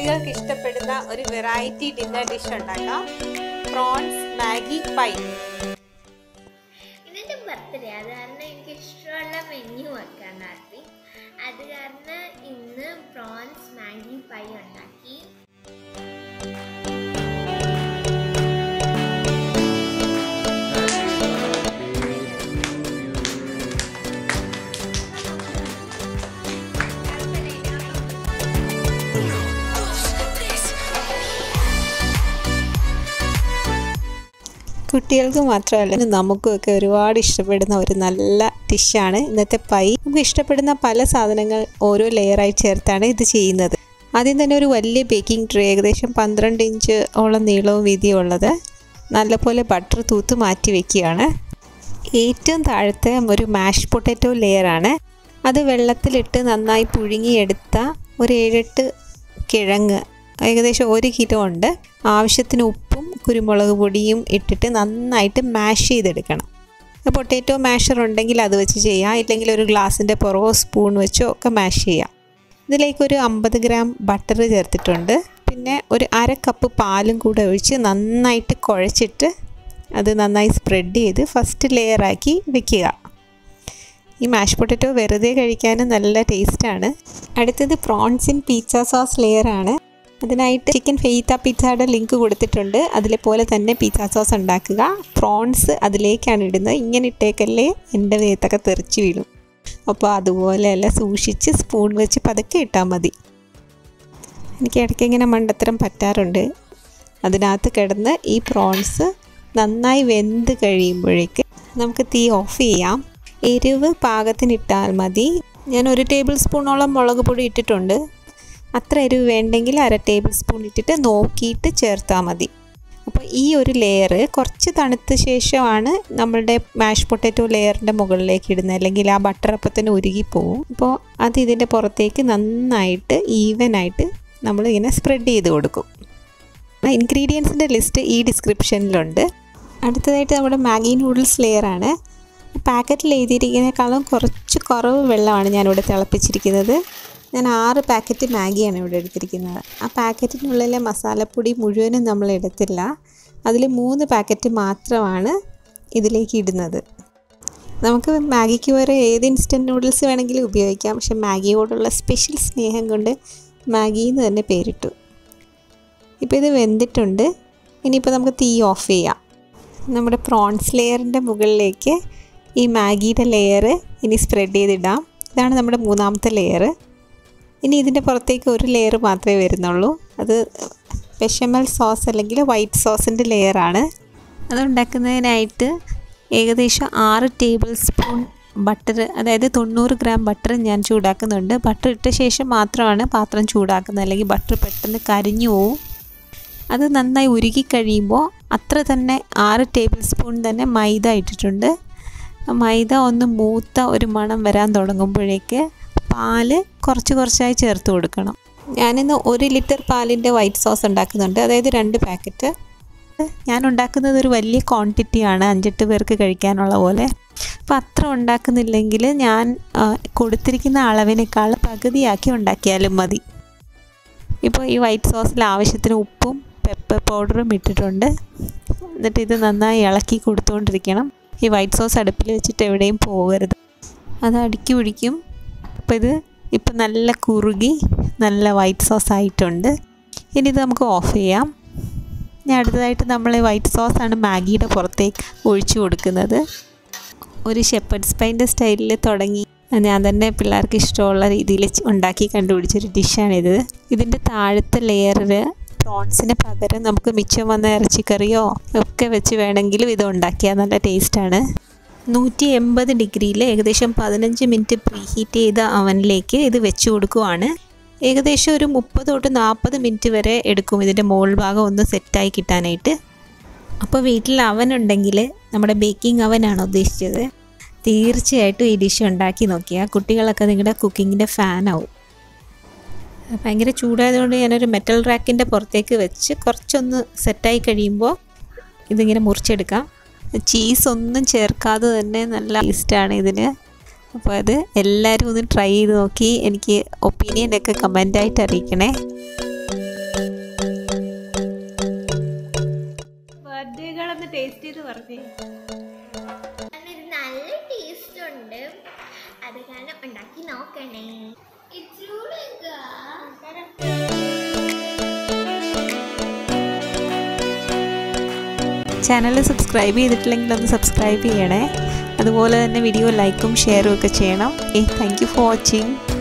കുട്ടികൾക്ക് ഇഷ്ടപ്പെടുന്ന ഒരു വെറൈറ്റി ഡിന്നർ ഡിഷ് ഉണ്ടാക്കാം പ്രോൺസ് മാഗി പൈ ഇതെൻ്റെ ബർത്ത്ഡേ അത് കാരണം എനിക്ക് ഇഷ്ടമുള്ള മെനു വെക്കാൻ നടത്തി അത് കാരണം ഇന്ന് പ്രോൺസ് മാഗി പൈ ഉണ്ടാക്കി കുട്ടികൾക്ക് മാത്രമല്ല നമുക്കുമൊക്കെ ഒരുപാട് ഇഷ്ടപ്പെടുന്ന ഒരു നല്ല ഡിഷാണ് ഇന്നത്തെ പൈ നമുക്ക് ഇഷ്ടപ്പെടുന്ന പല സാധനങ്ങൾ ഓരോ ലെയറായി ചേർത്താണ് ഇത് ചെയ്യുന്നത് ആദ്യം തന്നെ ഒരു വലിയ ബേക്കിംഗ് ട്രേ ഏകദേശം പന്ത്രണ്ട് ഇഞ്ച് ഓളം നീളവും വീതിയും ഉള്ളത് നല്ലപോലെ ബട്ടർ തൂത്ത് മാറ്റി വെക്കുകയാണ് ഏറ്റവും താഴത്തെ ഒരു മാഷ് പൊട്ടാറ്റോ ലെയറാണ് അത് വെള്ളത്തിലിട്ട് നന്നായി പുഴുങ്ങിയെടുത്ത ഒരു ഏഴെട്ട് കിഴങ്ങ് ഏകദേശം ഒരു കിലോ ഉണ്ട് ആവശ്യത്തിന് ഉപ്പും കുരുമുളക് പൊടിയും ഇട്ടിട്ട് നന്നായിട്ട് മാഷ് ചെയ്തെടുക്കണം പൊട്ടാറ്റോ മാഷർ ഉണ്ടെങ്കിൽ അത് വെച്ച് ചെയ്യാം ഇല്ലെങ്കിൽ ഒരു ഗ്ലാസിൻ്റെ പുറകോ സ്പൂൺ വെച്ചോ ഒക്കെ മാഷ് ചെയ്യാം ഇതിലേക്ക് ഒരു അമ്പത് ഗ്രാം ബട്ടർ ചേർത്തിട്ടുണ്ട് പിന്നെ ഒരു അര കപ്പ് പാലും കൂടെ ഒഴിച്ച് നന്നായിട്ട് കുഴച്ചിട്ട് അത് നന്നായി സ്പ്രെഡ് ചെയ്ത് ഫസ്റ്റ് ലെയറാക്കി വെക്കുക ഈ മാഷ് പൊട്ടറ്റോ വെറുതെ കഴിക്കാനും നല്ല ടേസ്റ്റാണ് അടുത്തത് പ്രോൺസ് ഇൻ പിസ്സ സോസ് ലെയറാണ് അതിനായിട്ട് ചിക്കൻ ഫെയ്ത്ത പിzzയുടെ ലിങ്ക് കൊടുത്തിട്ടുണ്ട് അതിലെ പോലെ തന്നെ പിസ്സ സോസ് ഉണ്ടാക്കുക പ്രോൺസ് അതിലേക്കാണ് ഇടുന്നത് ഇങ്ങനെ ഇട്ടേക്കല്ലേ എൻ്റെ വേത്തൊക്കെ തെറിച്ച് വീഴും അപ്പോൾ അതുപോലെയല്ല സൂക്ഷിച്ച് സ്പൂൺ വെച്ച് പതുക്കെ ഇട്ടാൽ മതി എനിക്ക് ഇടയ്ക്ക് ഇങ്ങനെ മണ്ടത്തരം പറ്റാറുണ്ട് അതിനകത്ത് കിടന്ന് ഈ പ്രോൺസ് നന്നായി വെന്ത് കഴിയുമ്പോഴേക്ക് നമുക്ക് തീ ഓഫ് ചെയ്യാം എരിവ് പാകത്തിനിട്ടാൽ മതി ഞാൻ ഒരു ടേബിൾ സ്പൂണോളം മുളക് പൊടി ഇട്ടിട്ടുണ്ട് അത്ര എരിവ് വേണ്ടെങ്കിൽ അര ടേബിൾ സ്പൂൺ ഇട്ടിട്ട് നോക്കിയിട്ട് ചേർത്താൽ മതി അപ്പോൾ ഈ ഒരു ലെയർ കുറച്ച് തണുത്ത ശേഷമാണ് നമ്മളുടെ മാഷ് പൊട്ടാറ്റോ ലെയറിൻ്റെ മുകളിലേക്ക് ഇടുന്നത് അല്ലെങ്കിൽ ആ ബട്ടർ അപ്പം തന്നെ ഉരുകിപ്പോവും അപ്പോൾ അത് ഇതിൻ്റെ പുറത്തേക്ക് നന്നായിട്ട് ഈവനായിട്ട് നമ്മളിങ്ങനെ സ്പ്രെഡ് ചെയ്ത് കൊടുക്കും ഇൻഗ്രീഡിയൻസിൻ്റെ ലിസ്റ്റ് ഈ ഡിസ്ക്രിപ്ഷനിലുണ്ട് അടുത്തതായിട്ട് നമ്മുടെ മാഗി നൂഡിൽസ് ലെയറാണ് പാക്കറ്റിൽ എഴുതിയിരിക്കുന്നതിനേക്കാളും കുറച്ച് കുറവ് വെള്ളമാണ് ഞാനിവിടെ തിളപ്പിച്ചിരിക്കുന്നത് ഞാൻ ആറ് പാക്കറ്റ് മാഗിയാണ് ഇവിടെ എടുത്തിരിക്കുന്നത് ആ പാക്കറ്റിനുള്ളിലെ മസാലപ്പൊടി മുഴുവനും നമ്മൾ എടുത്തില്ല അതിൽ മൂന്ന് പാക്കറ്റ് മാത്രമാണ് ഇതിലേക്ക് ഇടുന്നത് നമുക്ക് മാഗിക്ക് പകരം ഏത് ഇൻസ്റ്റൻറ്റ് നൂഡിൽസ് വേണമെങ്കിലും ഉപയോഗിക്കാം പക്ഷെ മാഗിയോടുള്ള സ്പെഷ്യൽ സ്നേഹം കൊണ്ട് മാഗി എന്ന് തന്നെ പേരിട്ടു ഇപ്പോൾ ഇത് വെന്തിട്ടുണ്ട് ഇനിയിപ്പോൾ നമുക്ക് തീ ഓഫ് ചെയ്യാം നമ്മുടെ പ്രോൺസ് ലെയറിൻ്റെ മുകളിലേക്ക് ഈ മാഗിയുടെ ലെയർ ഇനി സ്പ്രെഡ് ചെയ്തിടാം ഇതാണ് നമ്മുടെ മൂന്നാമത്തെ ലെയർ ഇനി ഇതിൻ്റെ പുറത്തേക്ക് ഒരു ലെയർ മാത്രമേ വരുന്നുള്ളൂ അത് ബെഷമൽ സോസ് അല്ലെങ്കിൽ വൈറ്റ് സോസിൻ്റെ ലെയറാണ് അത് ഉണ്ടാക്കുന്നതിനായിട്ട് ഏകദേശം ആറ് ടേബിൾ സ്പൂൺ ബട്ടർ അതായത് തൊണ്ണൂറ് ഗ്രാം ബട്ടർ ഞാൻ ചൂടാക്കുന്നുണ്ട് ബട്ടർ ഇട്ട ശേഷം മാത്രമാണ് പാത്രം ചൂടാക്കുന്നത് അല്ലെങ്കിൽ ബട്ടർ പെട്ടെന്ന് കരിഞ്ഞു പോവും അത് നന്നായി ഉരുകി കഴിയുമ്പോൾ അത്ര തന്നെ ആറ് ടേബിൾ സ്പൂൺ തന്നെ മൈദ ഇട്ടിട്ടുണ്ട് മൈദ ഒന്ന് മൂത്ത ഒരു മണം വരാൻ തുടങ്ങുമ്പോഴേക്ക് പാല് കുറച്ച് കുറച്ചായി ചേർത്ത് കൊടുക്കണം ഞാനിന്ന് ഒരു ലിറ്റർ പാലിൻ്റെ വൈറ്റ് സോസ് ഉണ്ടാക്കുന്നുണ്ട് അതായത് രണ്ട് പാക്കറ്റ് ഞാൻ ഉണ്ടാക്കുന്നത് ഒരു വലിയ ക്വാണ്ടിറ്റിയാണ് അഞ്ചെട്ട് പേർക്ക് കഴിക്കാനുള്ള പോലെ അപ്പോൾ അത്ര ഉണ്ടാക്കുന്നില്ലെങ്കിൽ ഞാൻ കൊടുത്തിരിക്കുന്ന അളവിനേക്കാൾ പകുതിയാക്കി ഉണ്ടാക്കിയാലും മതി ഇപ്പോൾ ഈ വൈറ്റ് സോസിൽ ആവശ്യത്തിന് ഉപ്പും പെപ്പർ പൗഡറും ഇട്ടിട്ടുണ്ട് എന്നിട്ട് ഇത് നന്നായി ഇളക്കി കൊടുത്തുകൊണ്ടിരിക്കണം ഈ വൈറ്റ് സോസ് അടുപ്പിൽ വെച്ചിട്ട് എവിടെയും പോകരുത് അത് അടുക്കി പിടിക്കും അപ്പോൾ ഇത് ഇപ്പം നല്ല കുറുകി നല്ല വൈറ്റ് സോസ് ആയിട്ടുണ്ട് ഇനി ഇത് നമുക്ക് ഓഫ് ചെയ്യാം ഇനി അടുത്തതായിട്ട് നമ്മൾ ഈ വൈറ്റ് സോസാണ് മാഗിയുടെ പുറത്തേക്ക് ഒഴിച്ചു കൊടുക്കുന്നത് ഒരു ഷെപ്പേഡ്സ് പൈൻ്റെ സ്റ്റൈലിൽ തുടങ്ങി ഞാൻ തന്നെ പിള്ളേർക്ക് ഇഷ്ടമുള്ള രീതിയിൽ ഉണ്ടാക്കി കണ്ടുപിടിച്ചൊരു ഡിഷാണിത് ഇതിൻ്റെ താഴത്തെ ലെയറിൽ പ്രോൺസിന് പകരം നമുക്ക് മിച്ചം വന്ന ഇറച്ചിക്കറിയോ ഒക്കെ വെച്ച് വേണമെങ്കിലും ഇത് ഉണ്ടാക്കിയാൽ നല്ല ടേസ്റ്റാണ് നൂറ്റി എൺപത് ഡിഗ്രിയിൽ ഏകദേശം പതിനഞ്ച് മിനിറ്റ് പ്രീ ഹീറ്റ് ചെയ്ത അവനിലേക്ക് ഇത് വെച്ച് കൊടുക്കുവാണ് ഏകദേശം ഒരു മുപ്പത് തൊട്ട് നാൽപ്പത് മിനിറ്റ് വരെ എടുക്കും ഇതിൻ്റെ മോൾ ഭാഗം ഒന്ന് സെറ്റായി കിട്ടാനായിട്ട് അപ്പോൾ വീട്ടിൽ അവൻ ഉണ്ടെങ്കിൽ നമ്മുടെ ബേക്കിംഗ് അവനാണ് ഉദ്ദേശിച്ചത് തീർച്ചയായിട്ടും ഈ ഡിഷ് ഉണ്ടാക്കി നോക്കിയാൽ കുട്ടികളൊക്കെ നിങ്ങളുടെ കുക്കിങ്ങിൻ്റെ ഫാനാവും ഭയങ്കര ചൂടായതുകൊണ്ട് ഞാനൊരു മെറ്റൽ റാക്കിൻ്റെ പുറത്തേക്ക് വെച്ച് കുറച്ചൊന്ന് സെറ്റായി കഴിയുമ്പോൾ ഇതിങ്ങനെ മുറിച്ചെടുക്കാം ചീസ് ഒന്നും ചേർക്കാതെ തന്നെ നല്ല ടേസ്റ്റാണ് ഇതിന് അപ്പോൾ അത് എല്ലാവരും ഒന്ന് ട്രൈ ചെയ്ത് നോക്കി എനിക്ക് ഒപ്പീനിയനൊക്കെ കമൻ്റായിട്ട് അറിയിക്കണേ ടേസ്റ്റ് ചെയ്ത് പറഞ്ഞേ കാരണം ഇത് നല്ല ടേസ്റ്റ് ഉണ്ട് അത് കാരണം ഉണ്ടാക്കി നോക്കണേ ചാനൽ സബ്സ്ക്രൈബ് ചെയ്തിട്ടില്ലെങ്കിൽ ഒന്ന് സബ്സ്ക്രൈബ് ചെയ്യണേ അതുപോലെ തന്നെ വീഡിയോ ലൈക്കും ഷെയറും ഒക്കെ ചെയ്യണം ഏ താങ്ക് യു ഫോർ വാച്ചിങ്